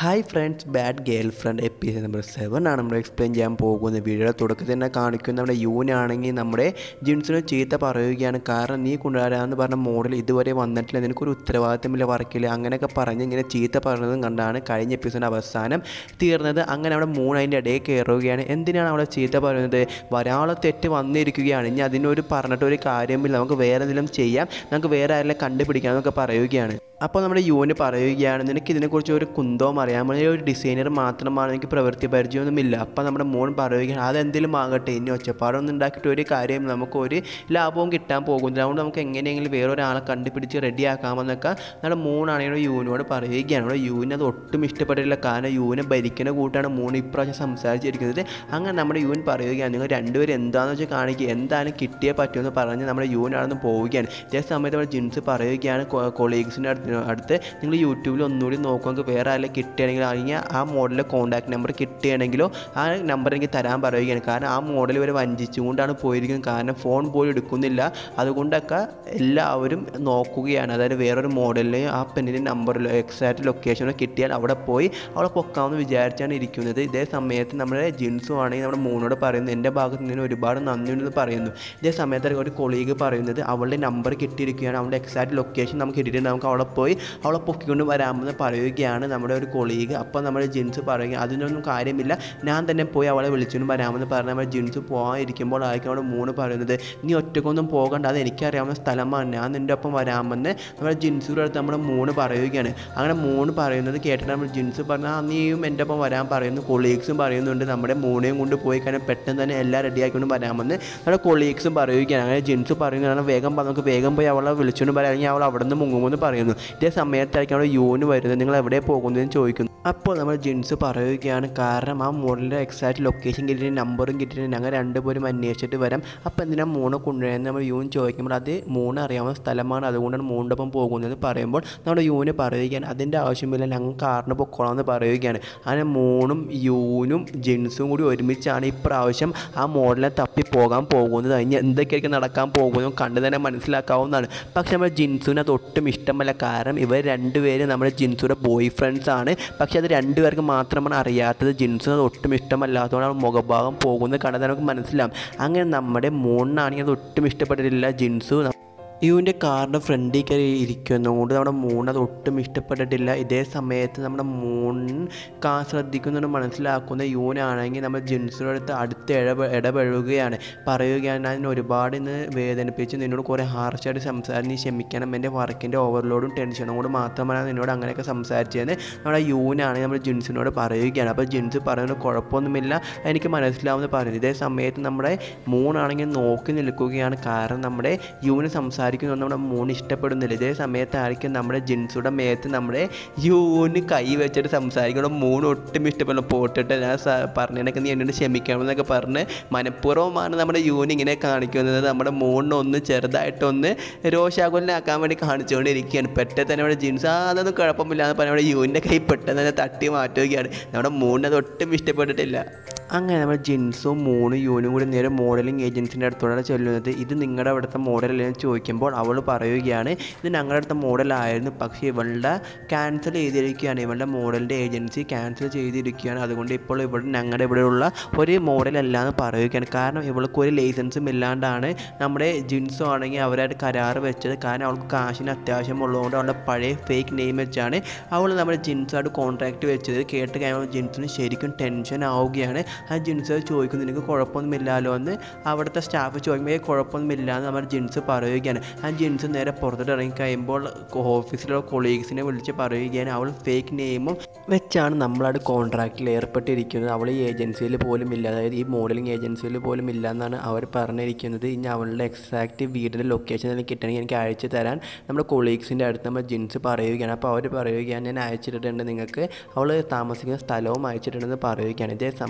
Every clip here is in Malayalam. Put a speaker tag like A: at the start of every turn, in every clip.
A: Hi friends bad girlfriend episode number seven ആണ് നമ്മൾ എക്സ്പ്ലെയിൻ ചെയ്യാൻ പോകുന്നത് വീഡിയോയുടെ തുടക്കത്തിൽ തന്നെ കാണിക്കുന്ന നമ്മുടെ യൂനാണെങ്കിൽ നമ്മുടെ ജിൻസിന് ചീത്ത പറയുകയാണ് കാരണം നീ കൊണ്ടുവരാമെന്ന് പറഞ്ഞ മോഡൽ ഇതുവരെ വന്നിട്ടില്ല നിനക്കൊരു ഉത്തരവാദിത്തമില്ല വർക്കില്ല അങ്ങനെയൊക്കെ പറഞ്ഞ് ഇങ്ങനെ ചീത്ത പറയുന്നതും കണ്ടാണ് കഴിഞ്ഞ എപ്പിസോഡ് അവസാനം തീർന്നത് അങ്ങനെ അവിടെ മൂന്ന് അതിൻ്റെ ഇടയിൽ കയറുകയാണ് എന്തിനാണ് അവിടെ ചീത്ത പറയുന്നത് ഒരാളെ തെറ്റ് വന്നിരിക്കുകയാണ് ഇനി അതിനൊരു പറഞ്ഞിട്ട് ഒരു കാര്യമില്ല നമുക്ക് വേറെ എന്തെങ്കിലും ചെയ്യാം നമുക്ക് വേറെ ആരെങ്കിലും കണ്ടുപിടിക്കാമെന്നൊക്കെ പറയുകയാണ് അപ്പോൾ നമ്മുടെ യൂന് പറയുകയാണ് നിനക്ക് ഇതിനെക്കുറിച്ച് ഒരു കുന്തവും അറിയാൻ നീ ഒരു ഡിസൈനർ മാത്രമാണ് എനിക്ക് പ്രവൃത്തി പരിചയമൊന്നുമില്ല അപ്പോൾ നമ്മുടെ മോൻ പറയുകയാണ് അതെന്തെങ്കിലും ആകട്ടെ ഇനി ഒച്ചപ്പാടൊന്നും ഉണ്ടാക്കിയിട്ട് ഒരു കാര്യം നമുക്ക് ഒരു ലാഭവും കിട്ടാൻ പോകുന്നില്ല അതുകൊണ്ട് നമുക്ക് എങ്ങനെയെങ്കിലും വേറൊരാളെ കണ്ടുപിടിച്ച് റെഡിയാക്കാമെന്നൊക്കെ നമ്മുടെ മൂണാണെങ്കിൽ യൂനോട് പറയുകയാണ് അവിടെ യൂന് അത് ഒട്ടും ഇഷ്ടപ്പെട്ടില്ല കാരണം യൂനെ ഭരിക്കുന്ന കൂട്ടാണ് മൂന്ന് ഇപ്രാവശ്യം സംസാരിച്ചിരിക്കുന്നത് അങ്ങനെ നമ്മുടെ യൂൻ പറയുകയാണ് നിങ്ങൾ രണ്ടുപേരും എന്താണെന്ന് വെച്ചാൽ കാണിക്കുക എന്തായാലും കിട്ടിയേ പറ്റുമെന്ന് പറഞ്ഞ് നമ്മുടെ യൂൻ അവിടെ നിന്ന് പോവുകയാണ് ഇതേ സമയത്ത് നമ്മുടെ ജിൻസ് പറയുകയാണ് കൊളീഗ്സിൻ്റെ അടുത്ത് അടുത്ത് നിങ്ങൾ യൂട്യൂബിൽ ഒന്നുകൂടി നോക്കുമെങ്കിൽ വേറെ ആരെങ്കിലും കിട്ടുകയാണെങ്കിൽ അല്ലെങ്കിൽ ആ മോഡലിലെ കോൺടാക്ട് നമ്പർ കിട്ടുകയാണെങ്കിലോ ആ നമ്പർ എനിക്ക് തരാൻ പറയുകയാണ് കാരണം ആ മോഡൽ ഇവരെ വഞ്ചിച്ചുകൊണ്ടാണ് പോയിരിക്കുന്നത് കാരണം ഫോൺ പോലും എടുക്കുന്നില്ല അതുകൊണ്ടൊക്കെ എല്ലാവരും നോക്കുകയാണ് അതായത് വേറൊരു മോഡലിൽ ആ പെണ്ണിൻ്റെ നമ്പറിൽ എക്സാക്റ്റ് ലൊക്കേഷനിൽ കിട്ടിയാൽ അവിടെ പോയി അവളെ പൊക്കാമെന്ന് വിചാരിച്ചാണ് ഇരിക്കുന്നത് ഇതേ സമയത്ത് നമ്മുടെ ജിൻസും ആണെങ്കിൽ നമ്മുടെ മോനോട് പറയുന്നു എൻ്റെ ഭാഗത്ത് നിന്ന് ഒരുപാട് നന്ദിയുണ്ടെന്ന് പറയുന്നു ഇതേ സമയത്ത് ഒരു കൊളീഗ് പറയുന്നത് അവളുടെ നമ്പർ കിട്ടിയിരിക്കുകയാണ് അവളുടെ എക്സാക്റ്റ് ലൊക്കേഷൻ നമുക്ക് കിട്ടിയിട്ടുണ്ട് നമുക്ക് അവളെ പോയി അവളെ പൊക്കിക്കൊണ്ട് വരാമെന്ന് പറയുകയാണ് നമ്മുടെ ഒരു കൊളീഗ് അപ്പോൾ നമ്മുടെ ജിൻസ് പറയുക അതിനൊന്നും കാര്യമില്ല ഞാൻ തന്നെ പോയി അവളെ വിളിച്ചുകൊണ്ട് വരാമെന്ന് പറഞ്ഞ് നമ്മുടെ ജിൻസ് പോകാനിരിക്കുമ്പോൾ ആയിരിക്കും അവിടെ മൂന്ന് പറയുന്നത് നീ ഒറ്റക്കൊന്നും പോകണ്ട അത് എനിക്കറിയാവുന്ന സ്ഥലമാണ് ഞാൻ നിൻ്റെ ഒപ്പം വരാമെന്ന് നമ്മുടെ ജിൻസിയുടെ അടുത്ത് നമ്മുടെ മൂന്ന് പറയുകയാണ് അങ്ങനെ മൂന്ന് പറയുന്നത് കേട്ടിട്ട് നമ്മൾ ജിൻസ് പറഞ്ഞാൽ ആ നീയും എൻ്റെ ഒപ്പം വരാൻ പറയുന്നു കൊളീഗ്സും പറയുന്നുണ്ട് നമ്മുടെ മൂണയും കൊണ്ട് പോയി കഴിഞ്ഞാൽ പെട്ടെന്ന് തന്നെ എല്ലാം റെഡിയാക്കിക്കൊണ്ട് വരാമെന്ന് നമ്മുടെ കൊളീഗ്സും പറയുകയാണ് അങ്ങനെ ജിൻസ് പറയുന്നതാണ് വേഗം പോ, നമുക്ക് വേഗം പോയി അവളെ വിളിച്ചുകൊണ്ട് വരാം അല്ലെങ്കിൽ അവൾ അവിടെ നിന്ന് മുങ്ങുമെന്ന് പറയുന്നു ഇതേ സമയത്തായിരിക്കും അവിടെ യൂന് വരുന്നത് നിങ്ങൾ എവിടെ പോകുന്നതെന്ന് ചോദിക്കുന്നു അപ്പോൾ നമ്മൾ ജിൻസ് പറയുകയാണ് കാരണം ആ മോഡലിൻ്റെ എക്സാക്റ്റ് ലൊക്കേഷൻ കിട്ടിയിട്ട് നമ്പറും കിട്ടിയിട്ട് ഞങ്ങൾ രണ്ടുപേരും അന്വേഷിച്ചിട്ട് വരാം അപ്പോൾ എന്തിനാ മൂന്ന് കൊണ്ടുവരുന്നത് നമ്മൾ യൂൻ ചോദിക്കുമ്പോൾ അത് മൂന്ന് അറിയാവുന്ന സ്ഥലമാണ് അതുകൊണ്ടാണ് മൂന്നിൻ്റെ ഒപ്പം പോകുന്നത് പറയുമ്പോൾ നമ്മുടെ യൂന് പറയുകയാണ് അതിൻ്റെ ആവശ്യമില്ല ഞങ്ങൾ കാറിന് പൊക്കോളാം എന്ന് പറയുകയാണ് അങ്ങനെ മൂന്നും യൂനും ജിൻസും കൂടി ഒരുമിച്ചാണ് ഇപ്രാവശ്യം ആ മോഡലിനെ തപ്പി പോകാൻ പോകുന്നത് അതിന് എന്തൊക്കെയായിരിക്കും നടക്കാൻ പോകുന്നതും കണ്ടു തന്നെ മനസ്സിലാക്കാവുന്നതാണ് പക്ഷേ നമ്മുടെ ജിൻസുവിന് അത് ഒട്ടും ഇഷ്ടമല്ല കാരണം ഇവർ രണ്ടുപേരും നമ്മുടെ ജിൻസുയുടെ ബോയ് ഫ്രണ്ട്സ് ആണ് പക്ഷേ അത് രണ്ടുപേർക്ക് മാത്രമാണ് അറിയാത്തത് ജിൻസിന് അത് ഒട്ടും ഇഷ്ടമല്ലാത്തതുകൊണ്ട് മുഖഭാഗം പോകുന്നത് കണ്ടാൽ നമുക്ക് മനസ്സിലാവും അങ്ങനെ നമ്മുടെ മൂന്നാണെങ്കിൽ അത് ഒട്ടും ഇഷ്ടപ്പെട്ടിട്ടില്ല ജിൻസു യുവിൻ്റെ കാറിൻ്റെ ഫ്രണ്ടിൽ കയറി ഇരിക്കുന്നതുകൊണ്ട് നമ്മുടെ മൂൺ അത് ഒട്ടും ഇഷ്ടപ്പെട്ടിട്ടില്ല ഇതേ സമയത്ത് നമ്മുടെ മൂൺ കാ ശ്രദ്ധിക്കുന്നുണ്ട് മനസ്സിലാക്കുന്ന യൂനാണെങ്കിൽ നമ്മൾ ജിൻസിൻ്റെ അടുത്ത് അടുത്ത് ഇടപെ ഇടപഴകുകയാണ് പറയുകയാണ് ഞാൻ ഒരുപാട് ഇന്ന് വേദനിപ്പിച്ച് നിന്നോട് കുറേ ഹാർഷായിട്ട് സംസാരിച്ച് നീ ക്ഷമിക്കണം എൻ്റെ വർക്കിൻ്റെ ഓവർലോഡും ടെൻഷനും കൂടി മാത്രമാണ് ഞാൻ നിന്നോട് അങ്ങനെയൊക്കെ സംസാരിച്ചതെന്ന് നമ്മുടെ യൂനാണെങ്കിൽ നമ്മൾ ജിൻസിനോട് പറയുകയാണ് അപ്പോൾ ജിൻസ് പറയുന്നത് കുഴപ്പമൊന്നുമില്ല എനിക്ക് മനസ്സിലാവുമെന്ന് പറയുന്നത് ഇതേ സമയത്ത് നമ്മുടെ മൂണാണെങ്കിൽ നോക്കി നിൽക്കുകയാണ് കാരണം നമ്മുടെ യൂന് സംസാരിക്കുന്നത് നമ്മുടെ മൂന്ന് ഇഷ്ടപ്പെടുന്നില്ല ഇതേ സമയത്തായിരിക്കും നമ്മുടെ ജിൻസുടെ മേത്ത് നമ്മുടെ യൂന് കൈ വെച്ചിട്ട് സംസാരിക്കണം മൂന്ന് ഒട്ടും ഇഷ്ടപ്പെടില്ല പോട്ടിട്ട് ഞാൻ സ- പറഞ്ഞതിനൊക്കെ നീ എന്നോട് ക്ഷമിക്കണമെന്നൊക്കെ പറഞ്ഞ് മനഃപൂർവ്വമാണ് നമ്മുടെ യൂന് ഇങ്ങനെ കാണിക്കുന്നത് നമ്മുടെ മൂണിനെ ഒന്ന് ചെറുതായിട്ടൊന്ന് രോഷാകുലനാക്കാൻ വേണ്ടി കാണിച്ചുകൊണ്ടിരിക്കുകയാണ് പെട്ടെന്ന് തന്നെ നമ്മുടെ ജിൻസ് ആ അതൊന്നും കുഴപ്പമില്ല എന്ന് പറഞ്ഞ നമ്മുടെ യൂവിൻ്റെ കൈ പെട്ടെന്ന് തന്നെ തട്ടി മാറ്റുകയാണ് നമ്മുടെ മൂണിനെ അത് ഒട്ടും ഇഷ്ടപ്പെട്ടിട്ടില്ല അങ്ങനെ നമ്മൾ ജിൻസും മൂന്നും യൂനും കൂടി നേരെ മോഡലിംഗ് ഏജൻസിൻ്റെ അടുത്തോടെ ചെല്ലുന്നത് ഇത് നിങ്ങളുടെ അവിടുത്തെ മോഡലല്ലേ എന്ന് ചോദിക്കുമ്പോൾ അവൾ പറയുകയാണ് ഇത് ഞങ്ങളുടെ അടുത്ത മോഡലായിരുന്നു പക്ഷേ ഇവളുടെ ക്യാൻസൽ ചെയ്തിരിക്കുകയാണ് ഇവളുടെ മോഡലിൻ്റെ ഏജൻസി ക്യാൻസൽ ചെയ്തിരിക്കുകയാണ് അതുകൊണ്ട് ഇപ്പോൾ ഇവിടെ ഞങ്ങളുടെ ഇവിടെയുള്ള ഒരു മോഡലല്ല എന്ന് പറയുകയാണ് കാരണം ഇവൾക്ക് ഒരു ലൈസൻസും ഇല്ലാണ്ടാണ് നമ്മുടെ ജിൻസോ ആണെങ്കിൽ അവരായിട്ട് കരാറ് വെച്ചത് കാരണം അവൾക്ക് കാശിന് അത്യാവശ്യമുള്ളതുകൊണ്ട് അവളുടെ പഴയ ഫേക്ക് നെയിം വെച്ചാണ് അവൾ നമ്മുടെ ജിൻസായിട്ട് കോൺട്രാക്ട് വെച്ചത് കേട്ട് കഴിയുമ്പോൾ ജിൻസിന് ശരിക്കും ടെൻഷൻ ആവുകയാണ് ആ ജിൻസ് ചോദിക്കുന്നു നിനക്ക് കുഴപ്പമൊന്നുമില്ലല്ലോ എന്ന് അവിടുത്തെ സ്റ്റാഫ് ചോദിക്കുമ്പോൾ "ഏയ് കുഴപ്പമൊന്നുമില്ല എന്ന് നമ്മുടെ ജിൻസ് പറയുകയാണ് ആ ജിൻസ് നേരെ പുറത്തോട്ട് ഇറങ്ങി കഴിയുമ്പോൾ ഓഫീസിലുള്ള കൊളീഗ്സിനെ വിളിച്ച് പറയുകയാണ് അവൾ ഫേക്ക് നെയിമും വെച്ചാണ് നമ്മളവിടെ കോൺട്രാക്റ്റിൽ ഏർപ്പെട്ടിരിക്കുന്നത് അവൾ ഈ ഏജൻസിയിൽ പോലും ഇല്ല അതായത് ഈ മോഡലിംഗ് ഏജൻസിയിൽ പോലും ഇല്ല എന്നാണ് അവർ പറഞ്ഞിരിക്കുന്നത് ഇനി അവളുടെ എക്സാക്റ്റ് വീടിൻ്റെ ലൊക്കേഷൻ എനിക്ക് കിട്ടണമെങ്കിൽ എനിക്ക് അയച്ചു തരാൻ നമ്മുടെ കൊളീഗ്സിൻ്റെ അടുത്ത് നമ്മൾ ജിൻസ് പറയുകയാണ് അപ്പോൾ അവർ പറയുകയാണ് ഞാൻ അയച്ചിട്ടുണ്ട് നിങ്ങൾക്ക് അവൾ താമസിക്കുന്ന സ്ഥലവും അയച്ചിട്ടുണ്ടെന്ന് പറയുകയാണ് ഇതേ സമയത്തായിരിക്കും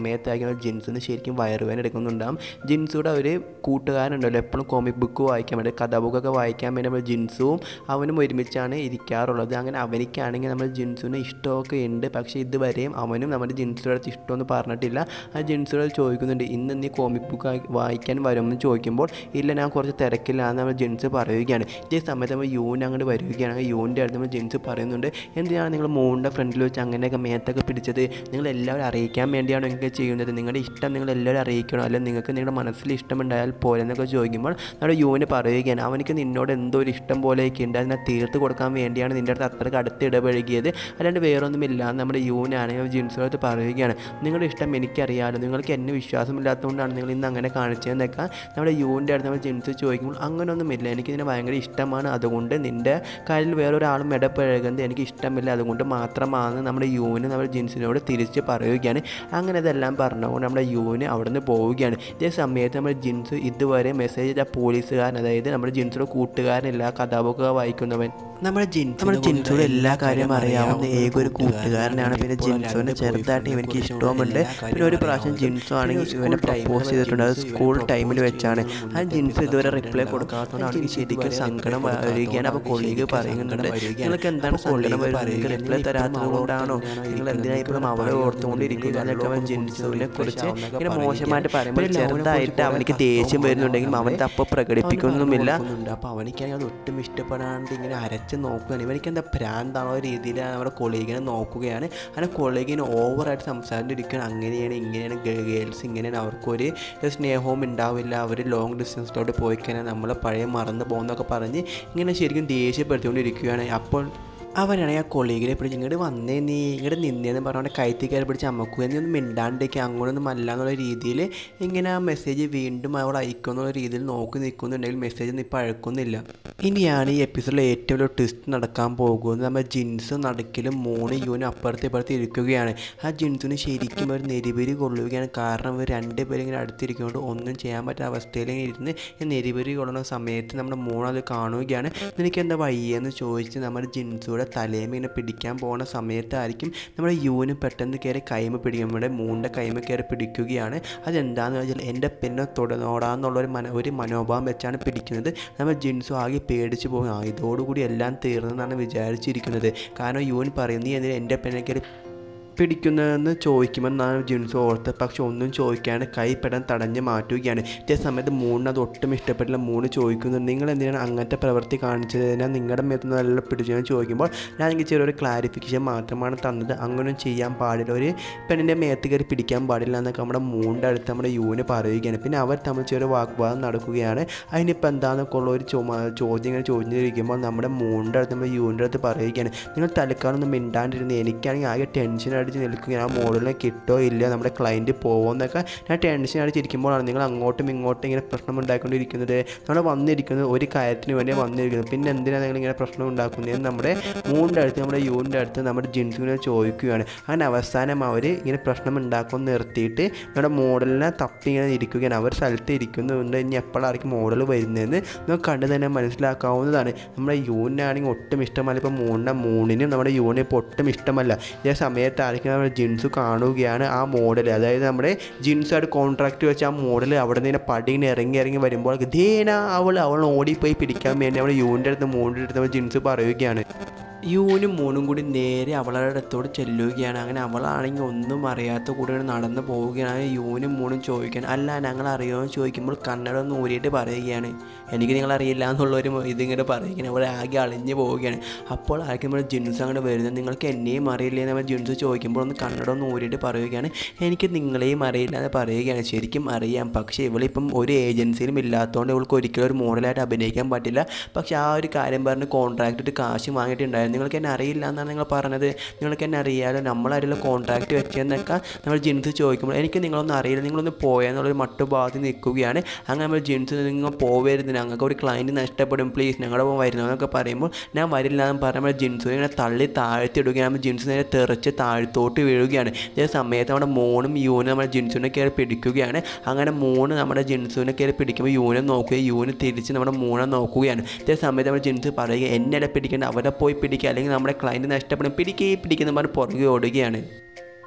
A: കഴിക്കുമ്പോൾ ജിൻസിന് ശരിക്കും വയറുവേദന എടുക്കുന്നുണ്ടാകും ജിൻസുടെ ഒരു കൂട്ടുകാരുണ്ടല്ലോ എപ്പോഴും കോമിക് ബുക്ക് വായിക്കാൻ വേണ്ടി കഥാബുക്കൊക്കെ വായിക്കാൻ വേണ്ടി നമ്മൾ ജിൻസുവും അവനും ഒരുമിച്ചാണ് ഇരിക്കാറുള്ളത് അങ്ങനെ അവനിക്കാണെങ്കിൽ നമ്മൾ ജിൻസുവിന് ഇഷ്ടമൊക്കെ ഉണ്ട് പക്ഷേ ഇതുവരെയും അവനും നമ്മുടെ ജിൻസുടെ അടുത്ത് ഇഷ്ടമൊന്നും പറഞ്ഞിട്ടില്ല ആ ജിൻസുടെ ചോദിക്കുന്നുണ്ട് ഇന്ന് നീ കോമിക് ബുക്ക് വായിക്കാൻ വരുമെന്ന് ചോദിക്കുമ്പോൾ ഇല്ല ഞാൻ കുറച്ച് തിരക്കില്ലാന്ന് നമ്മൾ ജിൻസ് പറയുകയാണ് ഇതേ സമയത്ത് നമ്മൾ യൂൻ അങ്ങോട്ട് വരികയാണ് യൂണിൻ്റെ അടുത്ത് നമ്മൾ ജിൻസ് പറയുന്നുണ്ട് എന്തിനാണ് നിങ്ങൾ മൂണിൻ്റെ ഫ്രണ്ടിൽ വെച്ച് അങ്ങനെയൊക്കെ മേത്തൊക്കെ പിടിച്ചത് നിങ്ങൾ എല്ലാവരും അറിയിക്കാൻ വേണ്ടിയാണോ ഇങ്ങനെ ചെയ്യുന്നത് നിങ്ങളുടെ ഇഷ്ടം നിങ്ങൾ എല്ലാവരും അറിയിക്കണോ അല്ലെങ്കിൽ നിങ്ങൾക്ക് നിങ്ങളുടെ മനസ്സിൽ ഇഷ്ടമുണ്ടായാൽ പോലെ എന്നൊക്കെ ചോദിക്കുമ്പോൾ നമ്മുടെ യൂന് പറയുകയാണ് അവനിക്ക് നിന്നോട് എന്തോ ഒരു ഇഷ്ടം പോലെയൊക്കെ ഉണ്ട് അതിനെ തീർത്ത് കൊടുക്കാൻ വേണ്ടിയാണ് നിൻ്റെ അടുത്ത് അത്രയ്ക്ക് അടുത്ത് ഇടപഴകിയത് അല്ലാണ്ട് വേറൊന്നുമില്ല എന്ന് നമ്മുടെ യൂനാണെങ്കിൽ ജിൻസിൻ്റെ അടുത്ത് പറയുകയാണ് നിങ്ങളുടെ ഇഷ്ടം എനിക്കറിയാമല്ലോ നിങ്ങൾക്ക് എന്നെ വിശ്വാസമില്ലാത്തതുകൊണ്ടാണ് നിങ്ങൾ ഇന്ന് അങ്ങനെ കാണിച്ചതെന്നൊക്കെ നമ്മുടെ യൂൻ്റെ അടുത്ത് നമ്മൾ ജിൻസ് ചോദിക്കുമ്പോൾ അങ്ങനെയൊന്നുമില്ല എനിക്കിതിനെ ഭയങ്കര ഇഷ്ടമാണ് അതുകൊണ്ട് നിൻ്റെ കാര്യത്തിൽ വേറൊരാളും ഇടപഴകുന്നത് എനിക്ക് ഇഷ്ടമില്ല അതുകൊണ്ട് മാത്രമാണ് നമ്മുടെ യൂന് നമ്മുടെ ജിൻസിനോട് തിരിച്ച് പറയുകയാണ് അങ്ങനെ ഇതെല്ലാം പറഞ്ഞുകൊണ്ട് നമ്മുടെ യൂന് അവിടെ നിന്ന് പോവുകയാണ് ഇതേ സമയത്ത് നമ്മുടെ ജിൻസ് ഇതുവരെ മെസ്സേജ് ചെയ്ത പോലീസുകാരൻ അതായത് നമ്മുടെ ജിൻസിയുടെ കൂട്ടുകാരനല്ല കഥാബുക്ക് വായിക്കുന്നവൻ നമ്മുടെ ജിൻസ് നമ്മുടെ ജിൻസുടെ എല്ലാ കാര്യം അറിയാവുന്ന ഏക ഒരു കൂട്ടുകാരനാണ് പിന്നെ ജിൻസുവിനെ ചെറുതായിട്ട് ഇവനിക്ക് ഇഷ്ടവുമുണ്ട് പിന്നെ ഒരു പ്രാവശ്യം ജിൻസു ആണെങ്കിൽ ഇവനെ പ്രപ്പോസ് ചെയ്തിട്ടുണ്ട് അത് സ്കൂൾ ടൈമിൽ വെച്ചാണ് ആ ജിൻസ് ഇതുവരെ റിപ്ലൈ കൊടുക്കാത്തതുകൊണ്ട് അവർക്ക് ശരിക്കും സങ്കടം വരികയാണ് അപ്പോൾ കൊളീഗ് പറയുന്നുണ്ട് നിങ്ങൾക്ക് എന്താണ് സങ്കടം വരുന്നത് റിപ്ലൈ തരാത്തത് കൊണ്ടാണോ നിങ്ങൾ എന്തിനാ ഇപ്പോഴും അവളെ ഓർത്തുകൊണ്ടിരിക്കുക എന്നൊക്കെ അവൻ ജിൻസുവിനെ കുറിച്ച് ഇങ്ങനെ മോശമായിട്ട് പറയുമ്പോൾ ചെറുതായിട്ട് അവനിക്ക് ദേഷ്യം വരുന്നുണ്ടെങ്കിലും അവൻ തപ്പ് പ്രകടിപ്പിക്കുന്നൊന്നുമില്ല അപ്പോൾ അവനിക്കാണെങ്കിൽ അത് ഒട്ടും ഇഷ്ടപ്പെടാണ്ട് ഇങ്ങനെ അരച്ച് നോക്കുകയാണ് ഇവനിക്ക് എന്താ ഭ്രാന്താണോ രീതിയിൽ നമ്മുടെ കൊളീഗിനെ നോക്കുകയാണ് അങ്ങനെ കൊളീഗിന് ഓവറായിട്ട് സംസാരിച്ചിരിക്കുകയാണ് അങ്ങനെയാണ് ഇങ്ങനെയാണ് ഗേൾസ് ഇങ്ങനെയാണ് അവർക്കൊരു സ്നേഹവും ഉണ്ടാവില്ല അവർ ലോങ് ഡിസ്റ്റൻസിലോട്ട് പോയി കഴിഞ്ഞാൽ നമ്മൾ പഴയ മറന്നു പോകുന്നൊക്കെ പറഞ്ഞ് ഇങ്ങനെ ശരിക്കും ദേഷ്യപ്പെടുത്തിക്കൊണ്ടിരിക്കുകയാണ് അപ്പോൾ അവനാണെങ്കിൽ ആ കൊളീഗിനെ പിടിച്ച് ഇങ്ങോട്ട് വന്നേ നീ ഇങ്ങോട്ട് നിന്നേന്ന് പറഞ്ഞുകൊണ്ട് കയറ്റി കയറി പിടിച്ച് അമ്മക്കുക നീ ഒന്നും മിണ്ടാണ്ടേക്ക് അങ്ങോട്ടൊന്നും അല്ല എന്നുള്ള രീതിയിൽ ഇങ്ങനെ ആ മെസ്സേജ് വീണ്ടും അവൾ അയക്കും എന്നുള്ള രീതിയിൽ നോക്കി നിൽക്കുന്നുണ്ടെങ്കിൽ മെസ്സേജ് ഒന്നും ഇപ്പോൾ അഴക്കുന്നില്ല ഇനിയാണ് ഈ എപ്പിസോഡിൽ ഏറ്റവും വലിയ ട്വിസ്റ്റ് നടക്കാൻ പോകുന്നത് നമ്മൾ ജിൻസ് നടുക്കിലും മൂന്ന് യൂനും അപ്പുറത്തെ ഇപ്പുറത്ത് ഇരിക്കുകയാണ് ആ ജിൻസിന് ശരിക്കും ഒരു നെരിപിരി കൊള്ളുകയാണ് കാരണം ഇവർ രണ്ടുപേരും ഇങ്ങനെ അടുത്തിരിക്കുകൊണ്ട് ഒന്നും ചെയ്യാൻ പറ്റാത്ത അവസ്ഥയിൽ ഇങ്ങനെ ഇരുന്ന് ഈ നെരിപിരി കൊള്ളുന്ന സമയത്ത് നമ്മുടെ മൂണത് കാണുകയാണ് നിനക്ക് എന്താ വയ്യെന്ന് ചോദിച്ച് നമ്മുടെ ജിൻസുടെ തലേമ ഇങ്ങനെ പിടിക്കാൻ പോകുന്ന സമയത്തായിരിക്കും നമ്മുടെ യൂന് പെട്ടെന്ന് കയറി കൈമ പിടിക്കും നമ്മുടെ മൂണിൻ്റെ കൈമ കയറി പിടിക്കുകയാണ് അതെന്താണെന്ന് വെച്ചാൽ എൻ്റെ പിന്നെ തൊടനോടാന്നുള്ളൊരു മന ഒരു മനോഭാവം വെച്ചാണ് പിടിക്കുന്നത് നമ്മൾ ജിൻസു ആകെ പേടിച്ച് പോകും ആ ഇതോടുകൂടി എല്ലാം തീർന്നെന്നാണ് വിചാരിച്ചിരിക്കുന്നത് കാരണം യൂൻ പറയും നീ എന്തിനാ എൻ്റെ പെണ്ണെ കയറി പിടിക്കുന്നതെന്ന് ചോദിക്കുമെന്നാണ് ജിൻസ് ഓർത്ത് പക്ഷെ ഒന്നും ചോദിക്കാണ്ട് കൈ പെടാൻ തടഞ്ഞ് മാറ്റുകയാണ് ഇതേ സമയത്ത് മൂന്നിന് അത് ഒട്ടും ഇഷ്ടപ്പെട്ടില്ല മൂന്ന് ചോദിക്കുന്നുണ്ട് നിങ്ങൾ എന്തിനാണ് അങ്ങനത്തെ പ്രവൃത്തി കാണിച്ചതിനാൽ നിങ്ങളുടെ മേത്ത് നല്ല പിടിച്ചതെന്ന് ചോദിക്കുമ്പോൾ ഞാൻ എനിക്ക് ചെറിയൊരു ക്ലാരിഫിക്കേഷൻ മാത്രമാണ് തന്നത് അങ്ങനെയൊന്നും ചെയ്യാൻ പാടില്ല ഒരു പെണ്ണിൻ്റെ മേത്ത് കയറി പിടിക്കാൻ പാടില്ല എന്നൊക്കെ നമ്മുടെ മൂന്നിൻ്റെ അടുത്ത് നമ്മുടെ യൂന് പറയുകയാണ് പിന്നെ അവർ തമ്മിൽ ചെറിയ വാഗ്വാദം നടക്കുകയാണ് അതിനിപ്പോൾ എന്താണെന്നൊക്കെ ഉള്ള ഒരു ചുമ ചോദ്യം ഇങ്ങനെ ചോദിച്ചിരിക്കുമ്പോൾ നമ്മുടെ മൂന്നിൻ്റെ അടുത്ത് നമ്മുടെ യൂണിൻ്റെ അടുത്ത് പറയുകയാണ് നിങ്ങൾ തൽക്കാലം മിണ്ടാണ്ടിരുന്ന് എനിക്കാണെങ്കിൽ ആകെ ടെൻഷൻ അടിച്ച് നിൽക്കുകയാണ് ആ മോഡലിനെ കിട്ടോ ഇല്ല നമ്മുടെ ക്ലയൻറ്റ് പോകുമെന്നൊക്കെ ഞാൻ ടെൻഷൻ അടിച്ചിരിക്കുമ്പോഴാണ് നിങ്ങൾ അങ്ങോട്ടും ഇങ്ങോട്ടും ഇങ്ങനെ പ്രശ്നം ഉണ്ടാക്കിക്കൊണ്ടിരിക്കുന്നത് നമ്മൾ വന്നിരിക്കുന്നത് ഒരു കാര്യത്തിന് വേണ്ടി വന്നിരിക്കുന്നത് പിന്നെ എന്തിനാണ് നിങ്ങൾ ഇങ്ങനെ പ്രശ്നം ഉണ്ടാക്കുന്നത് എന്ന് നമ്മുടെ മൂന്നിൻ്റെ അടുത്ത് നമ്മുടെ യൂണിൻ്റെ അടുത്ത് നമ്മുടെ ജിൻസിനെ ചോദിക്കുകയാണ് അങ്ങനെ അവസാനം അവർ ഇങ്ങനെ പ്രശ്നം ഉണ്ടാക്കുമെന്ന് നിർത്തിയിട്ട് നമ്മുടെ മോഡലിനെ തപ്പി ഇങ്ങനെ ഇരിക്കുകയാണ് അവർ സ്ഥലത്ത് ഇരിക്കുന്നുണ്ട് ഇനി എപ്പോഴായിരിക്കും മോഡൽ വരുന്നതെന്ന് നമുക്ക് കണ്ട് തന്നെ മനസ്സിലാക്കാവുന്നതാണ് നമ്മുടെ യൂണിനാണെങ്കിൽ ഒട്ടും ഇഷ്ടമല്ല ഇപ്പോൾ മൂന്നിൻ്റെ മൂന്നിനും നമ്മുടെ യൂണിന് ഇപ്പോൾ ഒട്ടും ഇഷ്ടമല്ല ഇതേ സമയത്തായിരിക്കും നമ്മുടെ ജിൻസ് കാണുകയാണ് ആ മോഡൽ അതായത് നമ്മുടെ ജിൻസായിട്ട് കോൺട്രാക്ട് വെച്ച ആ മോഡൽ അവിടെ നിന്ന് ഇങ്ങനെ പടി ഇങ്ങനെ ഇറങ്ങി ഇറങ്ങി വരുമ്പോൾ ധേന അവൾ അവൾ ഓടിപ്പോയി പിടിക്കാൻ വേണ്ടി നമ്മുടെ യൂണിൻ്റെ അടുത്ത് മൂന്നിൻ്റെ അടുത്ത് നമ്മുടെ ജിൻസ് പറയുകയാണ് യൂനും മൂന്നും കൂടി നേരെ അവളുടെ അടുത്തോട് ചെല്ലുകയാണ് അങ്ങനെ അവളാണെങ്കിൽ ഒന്നും അറിയാത്ത കൂടെ നടന്ന് പോവുകയാണ് യൂനും മൂന്നും ചോദിക്കാൻ അല്ല ഞങ്ങൾ അറിയുമോ ചോദിക്കുമ്പോൾ കന്നഡ ഒന്ന് ഊരിയിട്ട് പറയുകയാണ് എനിക്ക് നിങ്ങൾ അറിയില്ല എന്നുള്ളൊരു ഇതിങ്ങനെ പറയുകയാണ് അവൾ ആകെ അളിഞ്ഞ് പോവുകയാണ് അപ്പോൾ ആർക്കും നമ്മുടെ ജിൻസ് അങ്ങോട്ട് വരുന്നത് നിങ്ങൾക്ക് എന്നെയും അറിയില്ലേ നമ്മൾ ജിൻസ് ചോദിക്കുമ്പോൾ ഒന്ന് കന്നഡ ഒന്ന് ഊരിയിട്ട് പറയുകയാണ് എനിക്ക് നിങ്ങളെയും അറിയില്ല എന്ന് പറയുകയാണ് ശരിക്കും അറിയാം പക്ഷേ ഇവളിപ്പം ഒരു ഏജൻസിയിലും ഇല്ലാത്തതുകൊണ്ട് ഇവൾക്ക് ഒരിക്കലും ഒരു മോഡലായിട്ട് അഭിനയിക്കാൻ പറ്റില്ല പക്ഷേ ആ ഒരു കാര്യം പറഞ്ഞ് കോൺട്രാക്റ്റ് ഇട്ട് കാശ് വാങ്ങിയിട്ടുണ്ടായിരുന്നു നിങ്ങൾക്ക് എന്നെ അറിയില്ല എന്നാണ് നിങ്ങൾ പറഞ്ഞത് നിങ്ങൾക്ക് എന്നെ അറിയാലോ നമ്മളാരെല്ലാം കോൺട്രാക്റ്റ് വെച്ചതെന്നൊക്കെ നമ്മൾ ജിൻസ് ചോദിക്കുമ്പോൾ എനിക്ക് നിങ്ങളൊന്നും അറിയില്ല നിങ്ങളൊന്ന് പോയെന്നുള്ളൊരു മട്ടുഭാഗത്ത് നിൽക്കുകയാണ് അങ്ങനെ നമ്മൾ ജിൻസ് നിങ്ങൾ പോവരുത് ഞങ്ങൾക്ക് ഒരു ക്ലയൻറ്റ് നഷ്ടപ്പെടും പ്ലീസ് ഞങ്ങളുടെ പോകാൻ വരുന്നു എന്നൊക്കെ പറയുമ്പോൾ ഞാൻ വരില്ല എന്ന് പറയുമ്പോൾ ജിൻസ് ഇങ്ങനെ തള്ളി താഴ്ത്തിയിടുകയാണ് നമ്മൾ ജിൻസ് നേരെ തെറിച്ച് താഴ്ത്തോട്ട് വീഴുകയാണ് ഇതേ സമയത്ത് നമ്മുടെ മോണും യൂനും നമ്മുടെ ജിൻസുവിനെ കയറി പിടിക്കുകയാണ് അങ്ങനെ മൂന്ന് നമ്മുടെ ജിൻസുവിനെ കയറി പിടിക്കുമ്പോൾ യൂനെ നോക്കുകയും യൂന് തിരിച്ച് നമ്മുടെ മൂനെ നോക്കുകയാണ് ഇതേ സമയത്ത് നമ്മൾ ജിൻസ് പറയുക എന്നെ പിടിക്കേണ്ട അവരെ പോയി പിടിക്കുക അല്ലെങ്കിൽ നമ്മുടെ ക്ലയൻറ്റ് നഷ്ടപ്പെടും പിടിക്കുകയും പിടിക്കുന്ന പറഞ്ഞ് പുറകെ ഓടുകയാണ്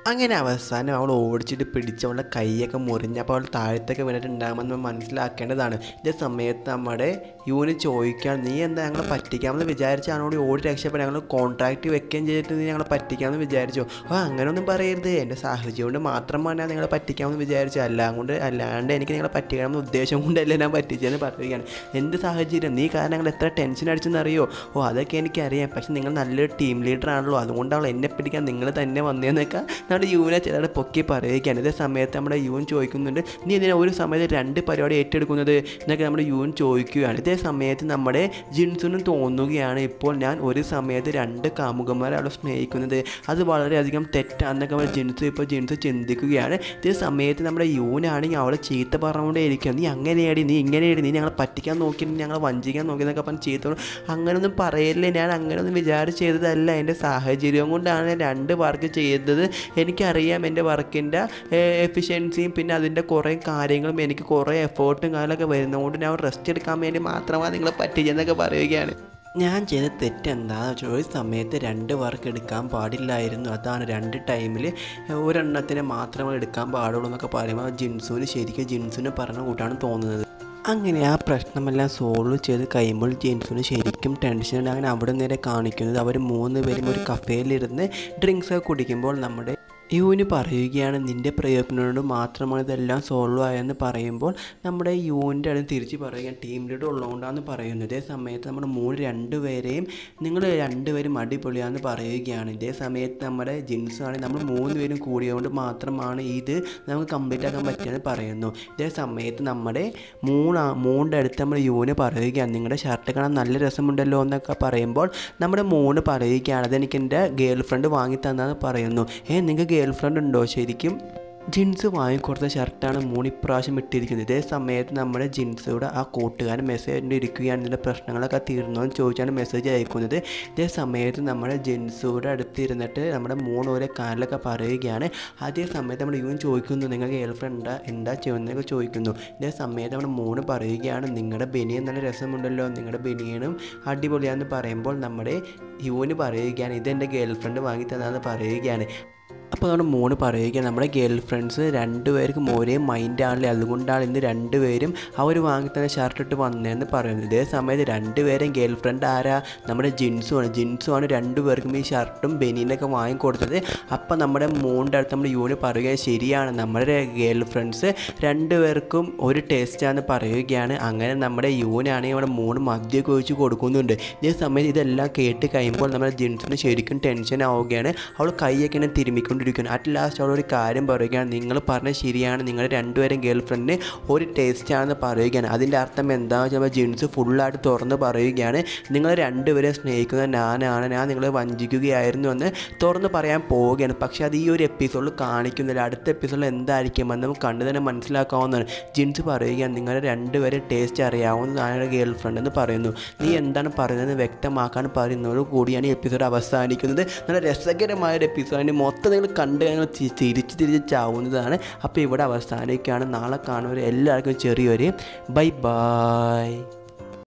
A: അങ്ങനെ അവസാനം അവൾ ഓടിച്ചിട്ട് പിടിച്ച് അവളുടെ കൈയൊക്കെ മുറിഞ്ഞപ്പോൾ അവൾ താഴത്തൊക്കെ വീണിട്ടുണ്ടാകുമെന്ന് നമ്മൾ മനസ്സിലാക്കേണ്ടതാണ് ഇതേ സമയത്ത് നമ്മുടെ യൂന് ചോദിക്കാൻ നീ എന്താ ഞങ്ങളെ പറ്റിക്കാമെന്ന് വിചാരിച്ചാണ് കൂടി ഓടി രക്ഷപ്പെടാൻ ഞങ്ങൾ കോൺട്രാക്റ്റ് വെക്കുകയും ചെയ്തിട്ട് നീ ഞങ്ങളെ പറ്റിക്കാമെന്ന് വിചാരിച്ചോ ഓ അങ്ങനെയൊന്നും പറയരുത് എൻ്റെ സാഹചര്യം കൊണ്ട് മാത്രമാണ് ഞാൻ നിങ്ങളെ പറ്റിക്കാമെന്ന് വിചാരിച്ചു അല്ലാ കൊണ്ട് അല്ലാണ്ട് എനിക്ക് നിങ്ങളെ പറ്റിക്കണമെന്ന് ഉദ്ദേശം കൊണ്ടല്ല ഞാൻ പറ്റിച്ചതെന്ന് പറയുകയാണ് എൻ്റെ സാഹചര്യം നീ കാരണം ഞങ്ങൾ എത്ര ടെൻഷൻ അടിച്ചെന്ന് അറിയോ ഓ അതൊക്കെ എനിക്കറിയാം പക്ഷെ നിങ്ങൾ നല്ലൊരു ടീം ലീഡർ ആണല്ലോ അതുകൊണ്ടാണ് എന്നെ പിടിക്കാൻ നിങ്ങൾ തന്നെ വന്നതെന്നൊക്കെ നമ്മുടെ യൂനെ ചിലരുടെ പൊക്കി പറയുകയാണ് ഇതേ സമയത്ത് നമ്മുടെ യൂൻ ചോദിക്കുന്നുണ്ട് നീ എന്തിനാ ഒരു സമയത്ത് രണ്ട് പരിപാടി ഏറ്റെടുക്കുന്നത് എന്നൊക്കെ നമ്മുടെ യൂൻ ചോദിക്കുകയാണ് ഇതേ സമയത്ത് നമ്മുടെ ജിൻസുനും തോന്നുകയാണ് ഇപ്പോൾ ഞാൻ ഒരു സമയത്ത് രണ്ട് കാമുകന്മാരെ അവിടെ സ്നേഹിക്കുന്നത് അത് വളരെയധികം തെറ്റാണെന്നൊക്കെ നമ്മുടെ ജിൻസ് ഇപ്പോൾ ജിൻസ് ചിന്തിക്കുകയാണ് ഇതേ സമയത്ത് നമ്മുടെ യൂനാണെങ്കിൽ അവളെ ചീത്ത പറഞ്ഞുകൊണ്ടേ ഇരിക്കുക നീ അങ്ങനെയാടി നീ ഇങ്ങനെയാടി നീ ഞങ്ങളെ പറ്റിക്കാൻ നോക്കിയിട്ട് ഞങ്ങളെ വഞ്ചിക്കാൻ നോക്കിയെന്നൊക്കെ പറഞ്ഞ് ചീത്ത പറഞ്ഞു. അങ്ങനെയൊന്നും പറയല്ലേ ഞാൻ അങ്ങനെയൊന്നും വിചാരിച്ച് ചെയ്തതല്ല എൻ്റെ സാഹചര്യം കൊണ്ടാണ് ഞാൻ രണ്ട് വർക്ക് ചെയ്തത് എനിക്കറിയാം എൻ്റെ വർക്കിൻ്റെ എഫിഷ്യൻസിയും പിന്നെ അതിൻ്റെ കുറേ കാര്യങ്ങളും എനിക്ക് കുറേ എഫേർട്ടും കാര്യങ്ങളൊക്കെ വരുന്നതുകൊണ്ട് ഞാൻ റെസ്റ്റ് എടുക്കാൻ വേണ്ടി മാത്രമാണ് നിങ്ങളെ പറ്റിച്ചെന്നൊക്കെ പറയുകയാണ് ഞാൻ ചെയ്ത തെറ്റെന്താണെന്ന് വെച്ചാൽ ഒരു സമയത്ത് രണ്ട് വർക്ക് എടുക്കാൻ പാടില്ലായിരുന്നു അതാണ് രണ്ട് ടൈമിൽ ഒരെണ്ണത്തിന് മാത്രമേ എടുക്കാൻ പാടുള്ളൂ എന്നൊക്കെ പറയുമ്പോൾ ജിൻസുവിന് ശരിക്കും ജിൻസുവിന് പറഞ്ഞ കൂട്ടാണ് തോന്നുന്നത് അങ്ങനെ ആ പ്രശ്നമെല്ലാം സോൾവ് ചെയ്ത് കഴിയുമ്പോൾ ജെയിംസിന് ശരിക്കും ടെൻഷൻ അങ്ങനെ അവിടെ നേരെ കാണിക്കുന്നത് അവർ മൂന്ന് പേരും ഒരു കഫേയിലിരുന്ന് ഡ്രിങ്ക്സ് ഒക്കെ കുടിക്കുമ്പോൾ നമ്മുടെ യുവിന് പറയുകയാണ് നിൻ്റെ പ്രയത്നോട് മാത്രമാണ് ഇതെല്ലാം സോൾവ് ആയെന്ന് പറയുമ്പോൾ നമ്മുടെ യുവിൻ്റെ അടുത്ത് തിരിച്ച് പറയുകയാണ് ടീം ലീഡർ ഉള്ളതുകൊണ്ടാണ് പറയുന്നത് ഇതേ സമയത്ത് നമ്മുടെ മൂന്ന് രണ്ടുപേരെയും നിങ്ങൾ രണ്ടുപേരും അടിപൊളിയാണെന്ന് പറയുകയാണ് ഇതേ സമയത്ത് നമ്മുടെ ജിൻസ് ആണെങ്കിൽ നമ്മൾ മൂന്ന് പേരും കൂടിയതുകൊണ്ട് മാത്രമാണ് ഇത് നമുക്ക് കംപ്ലീറ്റ് ആക്കാൻ പറ്റിയെന്ന് പറയുന്നു ഇതേ സമയത്ത് നമ്മുടെ മൂന്ന് മൂണിൻ്റെ അടുത്ത് നമ്മൾ യുവിന് പറയുകയാണ് നിങ്ങളുടെ ഷർട്ട് കാണാൻ നല്ല രസമുണ്ടല്ലോ എന്നൊക്കെ പറയുമ്പോൾ നമ്മുടെ മൂന്ന് പറയുകയാണ് അതെനിക്ക് എൻ്റെ ഗേൾ ഫ്രണ്ട് വാങ്ങി തന്നാന്ന് പറയുന്നു ഏ നിങ്ങൾക്ക് ഗേൾ ഫ്രണ്ട് ഉണ്ടോ ശരിക്കും ജിൻസ് വാങ്ങിക്കൊടുത്ത ഷർട്ടാണ് മൂന്ന് ഇപ്രാവശ്യം ഇട്ടിരിക്കുന്നത് ഇതേ സമയത്ത് നമ്മുടെ ജിൻസയുടെ ആ കൂട്ടുകാരൻ മെസ്സേജ് ഇരിക്കുകയാണ് ഇതിൻ്റെ പ്രശ്നങ്ങളൊക്കെ തീർന്നോ എന്ന് ചോദിച്ചാണ് മെസ്സേജ് അയക്കുന്നത് ഇതേ സമയത്ത് നമ്മുടെ ജിൻസയുടെ അടുത്ത് ഇരുന്നിട്ട് നമ്മുടെ മൂന്ന് ഓരോ കാലിലൊക്കെ പറയുകയാണ് അതേ സമയത്ത് നമ്മുടെ യുവൻ ചോദിക്കുന്നു നിങ്ങൾക്ക് ഗേൾ ഫ്രണ്ട് എന്താ എന്താ ചെയ്യുന്നതൊക്കെ ചോദിക്കുന്നു ഇതേ സമയത്ത് നമ്മുടെ മൂന്ന് പറയുകയാണ് നിങ്ങളുടെ ബനിയൻ നല്ല രസമുണ്ടല്ലോ നിങ്ങളുടെ ബനിയനും അടിപൊളിയാണെന്ന് പറയുമ്പോൾ നമ്മുടെ യുവന് പറയുകയാണ് ഇതെൻ്റെ ഗേൾ ഫ്രണ്ട് വാങ്ങി തന്നാന്ന് പറയുകയാണ് അപ്പോൾ നമ്മുടെ മോണ് പറയുകയാണ് നമ്മുടെ ഗേൾ ഫ്രണ്ട്സ് രണ്ടുപേർക്കും ഒരേ മൈൻഡാണല്ലേ അതുകൊണ്ടാണ് ഇന്ന് രണ്ടുപേരും അവർ വാങ്ങിത്തന്ന ഷർട്ട് ഇട്ട് വന്നതെന്ന് പറയുന്നത് ഇതേ സമയത്ത് രണ്ടുപേരും ഗേൾ ഫ്രണ്ട് ആരാ നമ്മുടെ ജിൻസുമാണ് ജിൻസുമാണ് രണ്ടുപേർക്കും ഈ ഷർട്ടും ബനീനൊക്കെ വാങ്ങിക്കൊടുത്തത് അപ്പോൾ നമ്മുടെ മോണിൻ്റെ അടുത്ത് നമ്മുടെ യൂണ് പറയുകയാണ് ശരിയാണ് നമ്മുടെ ഗേൾ ഫ്രണ്ട്സ് രണ്ടുപേർക്കും ഒരു ടേസ്റ്റാന്ന് പറയുകയാണ് അങ്ങനെ നമ്മുടെ യൂനാണെങ്കിൽ നമ്മുടെ മൂന്ന് മദ്യമൊക്കെ ഒഴിച്ച് കൊടുക്കുന്നുണ്ട് ഇതേ സമയത്ത് ഇതെല്ലാം കേട്ട് കഴിയുമ്പോൾ നമ്മുടെ ജിൻസിന് ശരിക്കും ടെൻഷൻ ആവുകയാണ് അവൾ കൈയൊക്കെ ഇങ്ങനെ തിരുമ്മിക്കൊണ്ടിരിക്കുകയാണ് അറ്റ് ലാസ്റ്റ് അവൾ ഒരു കാര്യം പറയുകയാണ് നിങ്ങൾ പറഞ്ഞത് ശരിയാണ് നിങ്ങൾ രണ്ടുപേരും ഗേൾ ഫ്രണ്ടിന് ഒരു ടേസ്റ്റാണെന്ന് പറയുകയാണ് അതിൻ്റെ അർത്ഥം എന്താണെന്ന് വെച്ചാൽ ജിൻസ് ഫുള്ളായിട്ട് തുറന്ന് പറയുകയാണ് നിങ്ങൾ രണ്ടുപേരെ സ്നേഹിക്കുന്ന ഞാനാണ് ഞാൻ നിങ്ങളെ വഞ്ചിക്കുകയായിരുന്നു എന്ന് തുറന്ന് പറയാൻ പോവുകയാണ് പക്ഷേ അത് ഈ ഒരു എപ്പിസോഡിൽ കാണിക്കുന്നില്ല അടുത്ത എപ്പിസോഡിൽ എന്തായിരിക്കും എന്ന് നമുക്ക് കണ്ടു തന്നെ മനസ്സിലാക്കാവുന്നതാണ് ജിൻസ് പറയുകയാണ് നിങ്ങളുടെ രണ്ടുപേരെ ടേസ്റ്റ് അറിയാവുന്നതാണ് ഗേൾ ഫ്രണ്ട് എന്ന് പറയുന്നു നീ എന്താണ് പറയുന്നതെന്ന് വ്യക്തമാക്കാൻ പറയുന്നതോട് കൂടിയാണ് ഈ എപ്പിസോഡ് അവസാനിക്കുന്നത് നല്ല രസകരമായ ഒരു എപ്പിസോഡിന് മൊത്തം നിങ്ങൾ കണ്ടു കഴിഞ്ഞാൽ തി- തിരിച്ച് തിരിച്ച് ചാവുന്നതാണ് അപ്പോൾ ഇവിടെ അവസാനിക്കുകയാണ് നാളെ കാണുന്നവർ എല്ലാവർക്കും ചെറിയൊരു ബൈ ബൈ